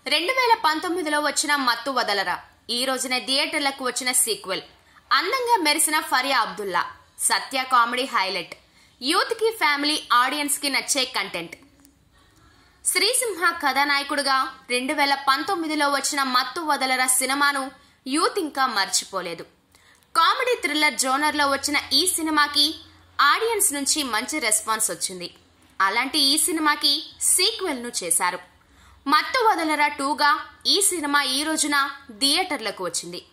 రెండు వేల పంతొమ్మిదిలో వచ్చిన మత్తు వదలరా ఈ రోజున థియేటర్లకు వచ్చిన సీక్వెల్ అందంగా మెరిసిన Faria Abdullah Satya comedy highlight youth కి ఫ్యామిలీ ఆడియన్స్ కి నచ్చే కంటెంట్ శ్రీసింహ కథానాయకుడుగా రెండు వేల పంతొమ్మిదిలో వచ్చిన మత్తు వదలరా సినిమాను యూత్ ఇంకా మర్చిపోలేదు కామెడీ థ్రిల్లర్ జోనర్లో వచ్చిన ఈ సినిమాకి ఆడియన్స్ నుంచి మంచి రెస్పాన్స్ వచ్చింది అలాంటి ఈ సినిమాకి సీక్వెల్ ను చేశారు మత్తు వదలరా టూగా ఈ సినిమా ఈ రోజున థియేటర్లకు వచ్చింది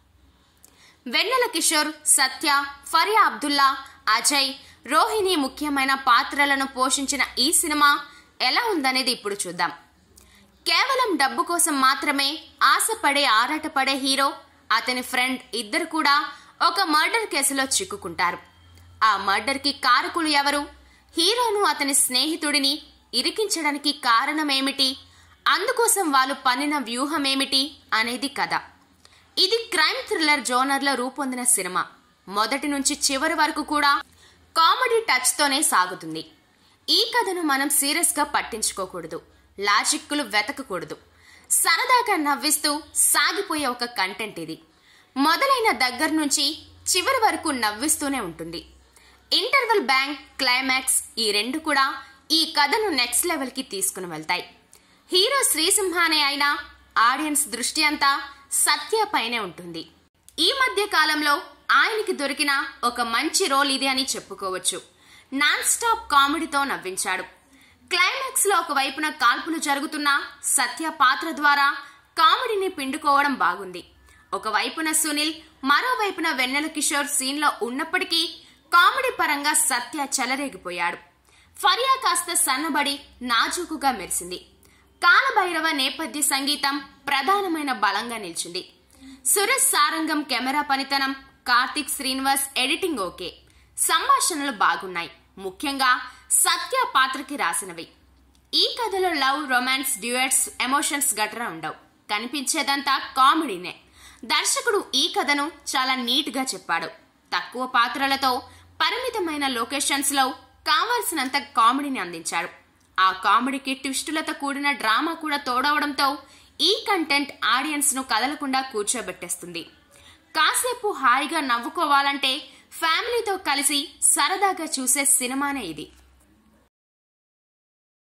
వెన్నెల కిషోర్ సత్య ఫరియా అబ్దుల్లా అజయ్ రోహిణి ముఖ్యమైన పాత్రలను పోషించిన ఈ సినిమా ఎలా ఉందనేది ఇప్పుడు చూద్దాం కేవలం డబ్బు కోసం మాత్రమే ఆశపడే ఆరాటపడే హీరో అతని ఫ్రెండ్ ఇద్దరు కూడా ఒక మర్డర్ కేసులో చిక్కుకుంటారు ఆ మర్డర్ కి కారకులు ఎవరు హీరోను అతని స్నేహితుడిని ఇరికించడానికి కారణమేమిటి అందుకోసం వాళ్ళు పన్నిన వ్యూహమేమిటి అనేది కథ ఇది క్రైమ్ థ్రిల్లర్ జోనర్లో రూపొందిన సినిమా మొదటి నుంచి చివరి వరకు కూడా కామెడీ టచ్ తోనే సాగుతుంది ఈ కథను మనం సీరియస్ గా పట్టించుకోకూడదు లాజిక్లు వెతకకూడదు సరదాగా నవ్విస్తూ సాగిపోయే ఒక కంటెంట్ ఇది మొదలైన దగ్గర నుంచి చివరి వరకు నవ్విస్తూనే ఉంటుంది ఇంటర్వల్ బ్యాంక్ క్లైమాక్స్ ఈ రెండు కూడా ఈ కథను నెక్స్ట్ లెవెల్ కి తీసుకుని వెళ్తాయి హీరో శ్రీసింహానే అయినా ఆడియన్స్ దృష్టి అంతా సత్య పైనే ఉంటుంది ఈ మధ్య కాలంలో ఆయనకి దొరికిన ఒక మంచి రోల్ ఇది అని చెప్పుకోవచ్చు నాన్ స్టాప్ కామెడీతో నవ్వించాడు క్లైమాక్స్ లో ఒకవైపున కాల్పులు జరుగుతున్నా సత్య పాత్ర ద్వారా కామెడీని పిండుకోవడం బాగుంది ఒకవైపున సునీల్ మరోవైపున వెన్నెల కిషోర్ సీన్ లో ఉన్నప్పటికీ కామెడీ పరంగా సత్య చెలరేగిపోయాడు ఫరియా కాస్త సన్నబడి నాజూకుగా మెరిసింది కాలభైరవ నేపథ్య సంగీతం ప్రధానమైన బలంగా నిలిచింది సురేష్ సారంగం కెమెరా పనితనం కార్తిక్ శ్రీనివాస్ ఎడిటింగ్ ఓకే సంభాషణలు బాగున్నాయి ముఖ్యంగా సత్య పాత్రకి రాసినవి ఈ కథలో లవ్ రొమాన్స్ డ్యూయట్స్ ఎమోషన్స్ గట్రా ఉండవు కనిపించేదంతా కామెడీనే దర్శకుడు ఈ కథను చాలా నీట్ గా చెప్పాడు తక్కువ పాత్రలతో పరిమితమైన లొకేషన్స్ లో కావాల్సినంత కామెడీని అందించాడు ఆ కామెడీకి ట్విస్టులతో కూడిన డ్రామా కూడా తోడవడంతో ఈ కంటెంట్ ఆడియన్స్ ను కదలకుండా కూర్చోబెట్టేస్తుంది కాసేపు హాయిగా నవ్వుకోవాలంటే ఫ్యామిలీతో కలిసి సరదాగా చూసే సినిమానే ఇది